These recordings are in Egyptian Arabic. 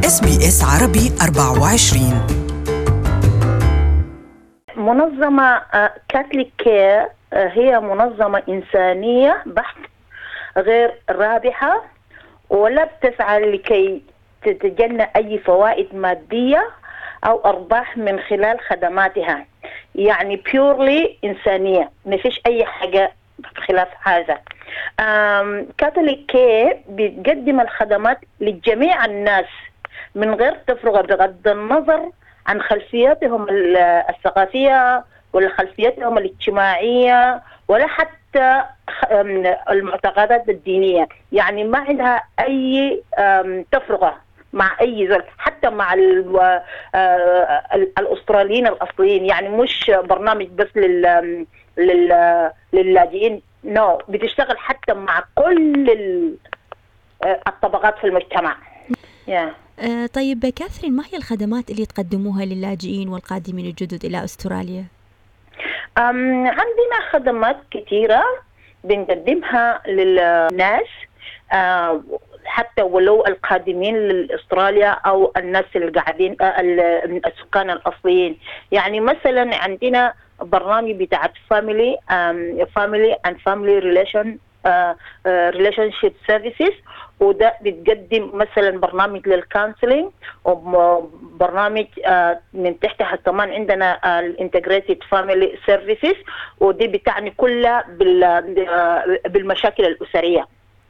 اس بي اس عربي 24 منظمة كاثوليك كير هي منظمة إنسانية بحت غير رابحة ولا بتسعى لكي تتجنى أي فوائد مادية أو أرباح من خلال خدماتها يعني بيورلي إنسانية ما فيش أي حاجة خلاف هذا كاثوليك كير بتقدم الخدمات لجميع الناس من غير تفرقة بغض النظر عن خلفياتهم الثقافية ولا خلفياتهم الاجتماعية ولا حتى المعتقدات الدينية يعني ما عندها أي تفرقة مع اي زول حتى مع الاستراليين الاصليين يعني مش برنامج بس لل للاجئين نو no. بتشتغل حتى مع كل الطبقات في المجتمع yeah. آه طيب كاثرين ما هي الخدمات اللي تقدموها للاجئين والقادمين الجدد إلى أستراليا؟ أم عندنا خدمات كثيرة بنقدمها للناس أه حتى ولو القادمين لاستراليا او الناس اللي قاعدين السكان الاصليين يعني مثلا عندنا برنامج بتاعت فاميلي فاميلي اند فاميلي ريليشن ريليشن شيب سيرفيسز وده بتقدم مثلا برنامج للكونسلنج وبرنامج uh, من تحتها كمان عندنا الانتجريتد فاميلي سيرفيسز ودي بتعني كلها uh, بالمشاكل الاسريه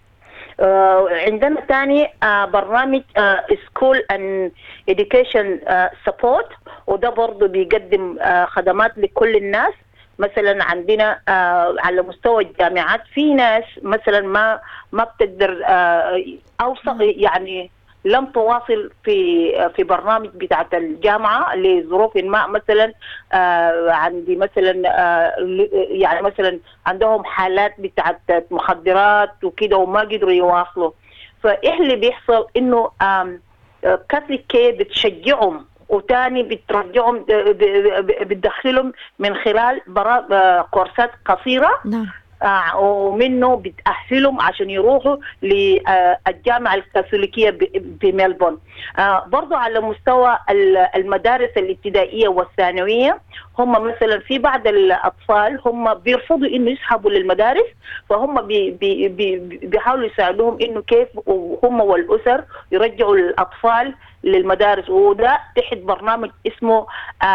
آه عندنا ثاني آه برنامج سكول اند education سبورت وده برضه بيقدم آه خدمات لكل الناس مثلا عندنا آه على مستوى الجامعات في ناس مثلا ما ما بتقدر آه اوصل يعني لم تواصل في في برنامج بتاعت الجامعه لظروف ما مثلا آه عندي مثلا آه يعني مثلا عندهم حالات بتاعت مخدرات وكده وما قدروا يواصلوا فايه اللي بيحصل انه كاثوليك كير بتشجعهم وتاني بترجعهم بتدخلهم من خلال كورسات قصيره نعم آه ومنه بتأهلهم عشان يروحوا للجامعة الكاثوليكية بملبون آه برضو على مستوى المدارس الابتدائية والثانوية هم مثلا في بعض الأطفال هم بيرفضوا إنه يسحبوا للمدارس فهم بي بي بي بيحاولوا يساعدوهم إنه كيف هم والأسر يرجعوا الأطفال للمدارس وده تحت برنامج اسمه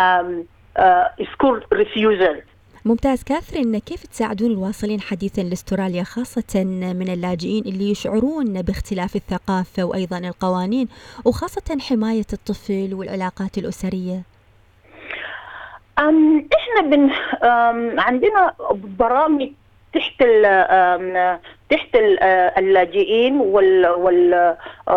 سكول ريفيوزل ممتاز كاثرين كيف تساعدون الواصلين حديثا لاستراليا خاصة من اللاجئين اللي يشعرون باختلاف الثقافة وأيضا القوانين وخاصة حماية الطفل والعلاقات الأسرية أم احنا بن أم عندنا برامج تحت ال تحت ال اللاجئين وال وال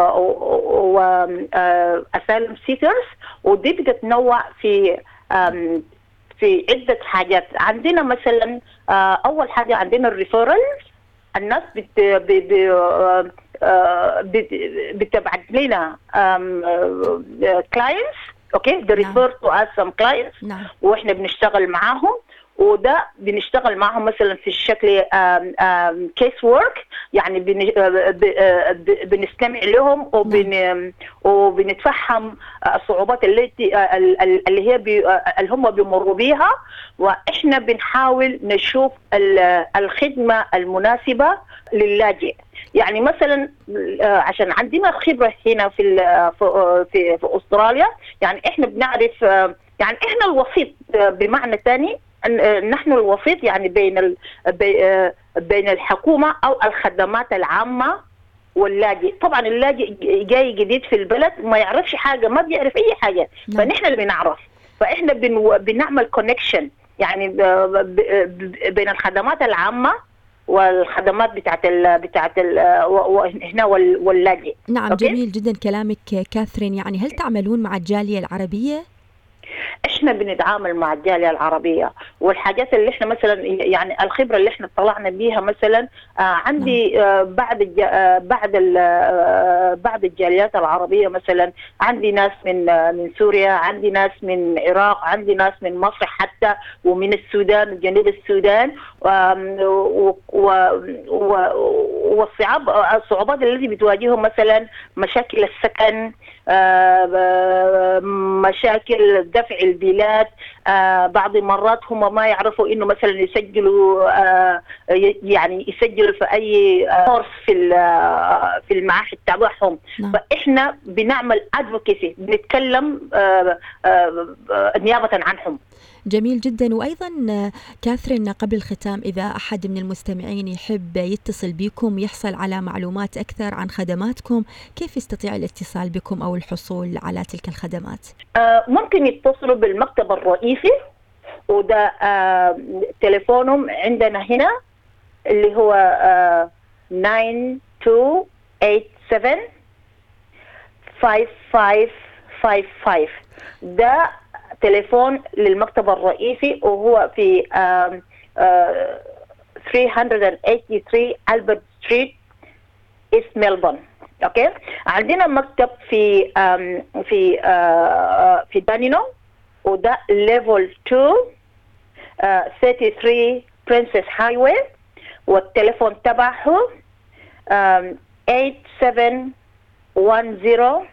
واسالم سيكرز ودي بتتنوع في في عدة حاجات عندنا مثلا أول حاجة عندنا الريفيرالز الناس بت بتبعت لنا كلاينتس اوكي they refer to us some clients نعم. واحنا بنشتغل معاهم وده بنشتغل معهم مثلا في الشكل كيس ورك يعني بن بنستمع لهم وبن وبنتفهم الصعوبات التي اللي هي بي اللي هم بيمروا بيها واحنا بنحاول نشوف الخدمه المناسبه للاجئ يعني مثلا عشان عندنا خبره هنا في في في استراليا يعني احنا بنعرف يعني احنا الوسيط بمعنى ثاني نحن الوسيط يعني بين بين الحكومه او الخدمات العامه واللاجئ طبعا اللاجئ جاي جديد في البلد ما يعرفش حاجه ما بيعرف اي حاجه فنحن اللي بنعرف فاحنا بن بنعمل كونكشن يعني بين الخدمات العامه والخدمات بتاعت ال بتاعت ال هنا واللاجئ نعم أوكي؟ جميل جدا كلامك كاثرين يعني هل تعملون مع الجاليه العربيه؟ احنا احنا بنتعامل مع الجاليه العربيه والحاجات اللي احنا مثلا يعني الخبره اللي احنا طلعنا بيها مثلا آه عندي آه بعد الج... آه بعد ال... آه بعد الجاليات العربيه مثلا عندي ناس من آه من سوريا عندي ناس من العراق عندي ناس من مصر حتى ومن السودان جنوب السودان و... و... و... والصعاب الصعوبات التي بتواجههم مثلا مشاكل السكن آه مشاكل دفع البلاد آه بعض المرات هم ما يعرفوا انه مثلا يسجلوا آه يعني يسجلوا في اي كورس في في المعاهد تبعهم نعم. فاحنا بنعمل ادفوكيسي بنتكلم نيابه عنهم جميل جدا وايضا كاثرين قبل الختام اذا احد من المستمعين يحب يتصل بكم يحصل على معلومات اكثر عن خدماتكم كيف يستطيع الاتصال بكم او الحصول على تلك الخدمات آه ممكن يتصلوا بالمكتب الرئيسي وده آه تليفونهم عندنا هنا اللي هو آه 9287 5555 ده تليفون للمكتب الرئيسي وهو في آم آم 383 ألبرت ستريت إيست ميلبورن اوكي عندنا مكتب في آم في آه في دانينو وده ليفل 2 آه 33 برنسس هاي والتليفون تبعه 8710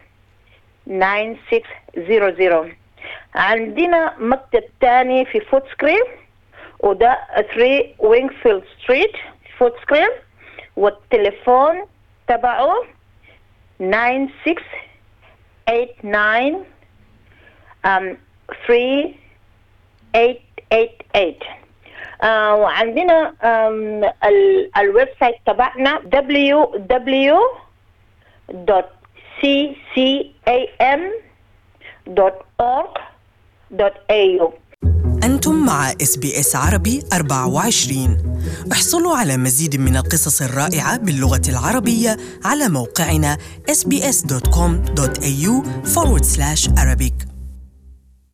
9600 عندنا مكتب تاني في فوت سكريم وده 3 وينغفيلد ستريت فوت سكريم والتليفون تبعه 9689 um, 3888 uh, وعندنا um, الويب سايت تبعنا www.ccam.org.au أنتم مع اس بي اس عربي 24 احصلوا على مزيد من القصص الرائعة باللغة العربية على موقعنا sbs.com.au forward slash Arabic